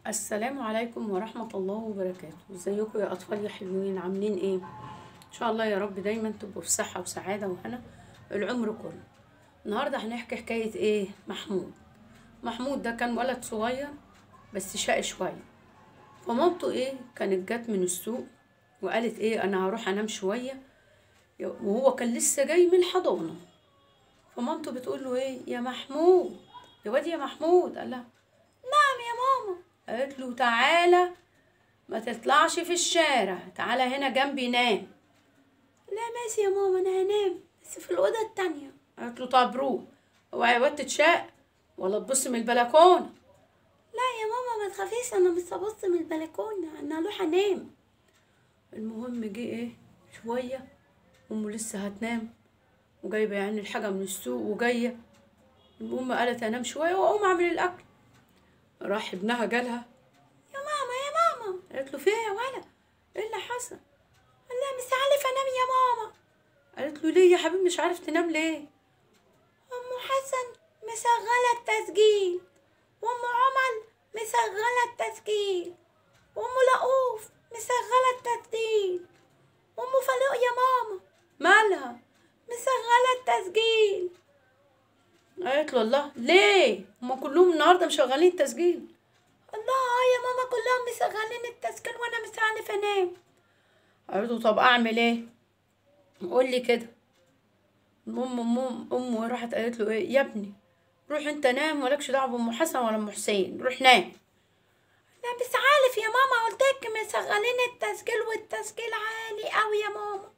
السلام عليكم ورحمة الله وبركاته ازيكم يا أطفال يا حلوين عاملين ايه ان شاء الله يا رب دايما تبقوا في صحة وسعادة وهنا العمر كله النهاردة هنحكي حكاية ايه محمود محمود ده كان ولد صغير بس شقي شوية فمامته ايه كانت جت من السوق وقالت ايه انا هروح انام شوية وهو كان لسه جاي من الحضانة فمامته بتقول له ايه يا محمود يا واد يا محمود قال لها نعم يا ماما قالت له تعالى ما تطلعش في الشارع تعالى هنا جنبي نام لا ماشي يا ماما انا هنام بس في الاوضه التانية قالت له طب روح اوعي يا واد تتشاق ولا تبص من البلكونه لا يا ماما ما تخافيش انا مش هبص من البلكونه انا هروح انام المهم جه ايه شويه امه لسه هتنام وجايبه يعني الحاجه من السوق وجايه المهم قالت انام شويه واقوم اعمل الاكل راح ابنها جالها يا ماما يا ماما قالت له في ايه يا ولد ايه اللي حصل قال لها مش عارف انام يا ماما قالت له ليه يا حبيبي مش عارف تنام ليه ام حسن مشغله التسجيل وام عمر مشغله التسجيل وام لقوف مشغله التسجيل وام فاروق يا ماما مالها مشغله التسجيل قالت له الله ليه هما كلهم النهارده مشغلين التسجيل الله يا ماما كلهم مشغلين التسجيل وانا مش عارفه انام قالت له طب اعمل ايه قول لي كده المهم امه امه راحت قالت له ايه يا ابني روح انت نام مالكش دعوه بام حسن ولا ام حسين روح نام لا بس عارف يا ماما قلت لك مشغلين التسجيل والتسجيل عالي قوي يا ماما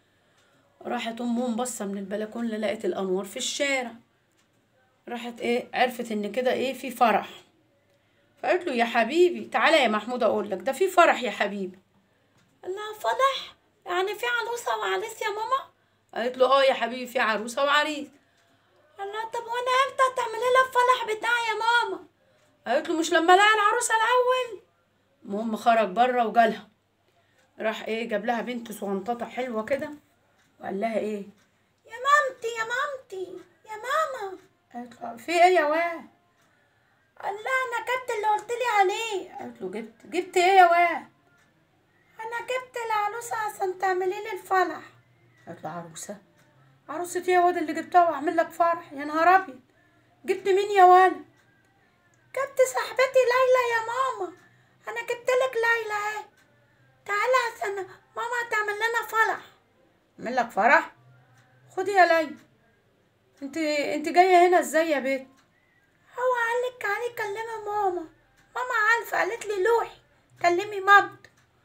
راحت امهم بصه من البلكونه لقت الانوار في الشارع راحت ايه عرفت ان كده ايه في فرح فقالت له يا حبيبي تعالى يا محمود اقول لك ده في فرح يا حبيبي قال لها فرح يعني في عروسه وعريس يا ماما قالت له اه يا حبيبي في عروسه وعريس قال لها طب وانا امتى تعملي لي الفرح بتاعي يا ماما قالت له مش لما الاقي العروسه الاول المهم خرج بره وجالها راح ايه جاب لها بنت صغنططه حلوه كده وقال لها ايه يا مامتي يا مامتي يا ماما قالت له في ايه يا واد قال لها انا جبت اللي قلت لي عليه قالت له جبت جبت ايه يا واد انا جبت العروسه عشان تعملي لي الفرح قالت له عروسه عروسه ايه يا واد اللي جبتها واعمل لك فرح يا نهار ابيض جبت مين يا ولد جبت صاحبتي ليلى يا ماما انا جبت لك ليلى اهي تعالى عشان ماما تعمل لنا فرح اعمل لك فرح خدي يا ليلى انت انت جايه هنا ازاي يا بيت هو قال لك تعالي كلمي ماما ماما عارفه قالت لي لوحي كلمي مامته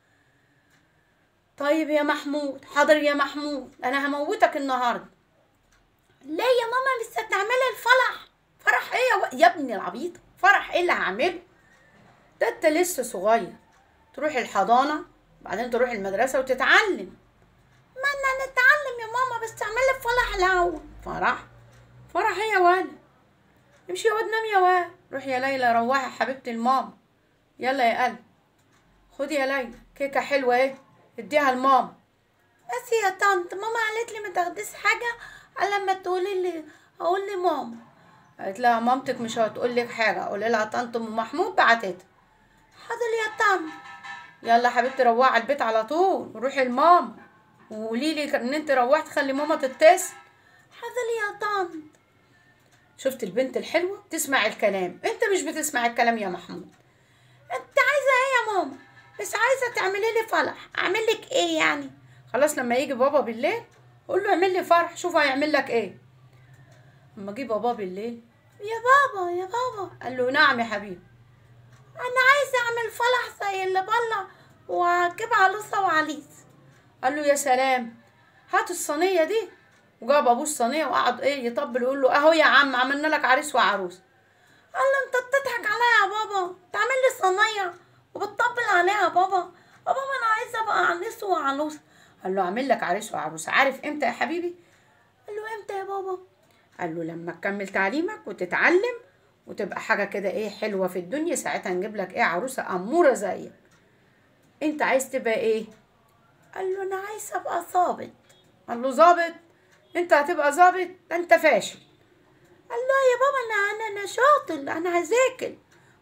طيب يا محمود حاضر يا محمود انا هموتك النهارده ليه يا ماما لسه تعملي الفرح فرح ايه يا, و... يا ابني العبيط فرح ايه اللي هعمله ده انت لسه صغير تروح الحضانه بعدين تروح المدرسه وتتعلم ما انا نتعلم يا ماما بس تعملي فرح الاول فرح فرح ايه يا ولد امشي يا واد نام يا واد روح يا ليلى روحي حبيبتي الماما يلا يا قلب خدي يا ليلى كيكه حلوه ايه اديها لماما بس يا طنط ماما قالت لي ما تاخديش حاجه الا لما تقولي لي اقول لماما قالت لها مامتك مش هتقول لك حاجه قولي لها طنط ام محمود بعتتها حاضر يا طنط يلا حبيبتي روحي على البيت على طول روحي لماما وقولي لي ان انت روحت خلي ماما تتصل حاضر يا طنط شفت البنت الحلوة تسمع الكلام انت مش بتسمع الكلام يا محمود انت عايزة ايه يا ماما بس عايزة تعملي لي فرح اعمل لك ايه يعني خلاص لما يجي بابا بالليل قول له اعمل لي فرح شوف هيعمل لك ايه اما جه بابا بالليل يا بابا يا بابا قال له نعم يا حبيبي انا عايزة اعمل فرح زي اللي بره واجيب عروسة وعريس قال له يا سلام هات الصينية دي وجاب ابوه الصينيه وقعد ايه يطبل ويقول له اهو يا عم عملنا لك عريس وعروس قال له انت بتضحك عليا يا بابا تعمل لي صينيه وبتطبل عليها يا بابا بابا ما انا عايزه ابقى عريس وعروس قال له اعمل لك عريس وعروس عارف امتى يا حبيبي قال له امتى يا بابا قال له لما تكمل تعليمك وتتعلم وتبقى حاجه كده ايه حلوه في الدنيا ساعتها نجيب لك ايه عروسه اموره زيك انت عايز تبقى ايه قال له انا عايز ابقى ظابط قال له ظابط انت هتبقى ظابط ده انت فاشل قال له يا بابا انا انا انا شاطر انا هذاكر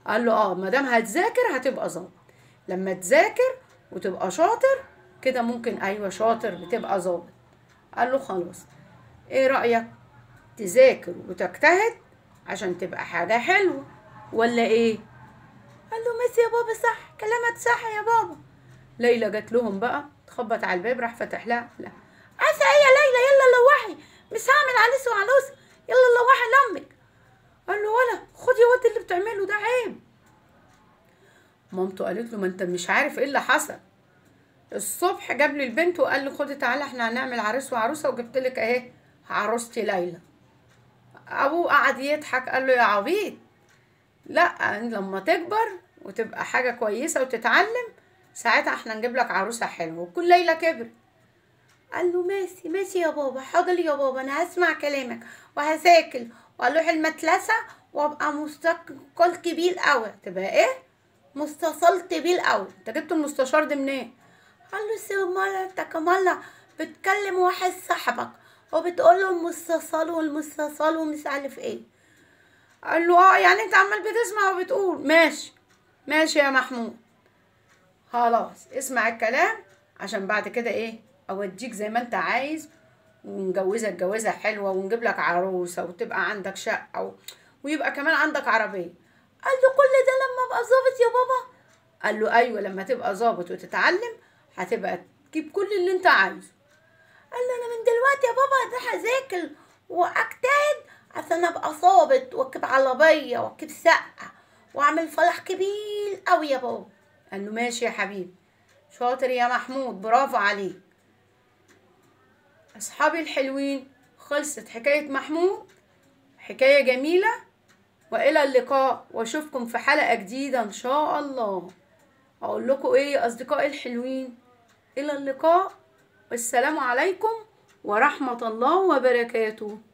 قال له اه ما دام هتذاكر هتبقى ظابط لما تذاكر وتبقى شاطر كده ممكن ايوه شاطر بتبقى ظابط قال له خلاص ايه رايك تذاكر وتجتهد عشان تبقى حاجه حلوه ولا ايه قال له ميسي يا بابا صح كلامك صح يا بابا ليلى جات لهم بقى تخبط على الباب راح فتح لها لا عسى يا ليلى يلا لوحي مش هعمل عريس وعروسه يلا لوحي لامك قال له ولا خد يا واد اللي بتعمله ده عيب مامته قالت له ما انت مش عارف ايه اللي حصل الصبح جاب لي البنت وقال لي خدي تعالى احنا هنعمل عريس وعروسه وجبت لك اهي عروستي ليلى ابوه قعد يضحك قال له يا عبيط لا لما تكبر وتبقى حاجه كويسه وتتعلم ساعتها احنا نجيب لك عروسه حلوه وكل ليلى كبر قال له ماشي ماشي يا بابا حاضر يا بابا انا هسمع كلامك وهذاكر واروح المدرسه وابقى مستقل كبير قوي تبقى ايه مستصلت بيه الاول انت جبت المستشار ده منين قال له سيمالة انت كمالة بتكلم واحد صاحبك وبتقول له المستصل والمستصل ومش عارف ايه قال له اه يعني انت عمال بتسمع وبتقول ماشي ماشي يا محمود خلاص اسمع الكلام عشان بعد كده ايه اوديك زي ما انت عايز ونجوزك جوازة حلوة ونجيب لك عروسة وتبقى عندك شقة و... ويبقى كمان عندك عربية قال له كل ده لما ابقى ظابط يا بابا قال له ايوه لما تبقى ظابط وتتعلم هتبقى تجيب كل اللي انت عايزه قال له انا من دلوقتي يا بابا راح اذاكر واجتهد عشان ابقى ظابط واكب عربيه واكب شقه واعمل فرح كبير قوي يا بابا قال له ماشي يا حبيبي شاطر يا محمود برافو عليك اصحابي الحلوين خلصت حكايه محمود حكايه جميله والى اللقاء واشوفكم في حلقه جديده ان شاء الله اقول لكم ايه يا اصدقائي الحلوين الى اللقاء والسلام عليكم ورحمه الله وبركاته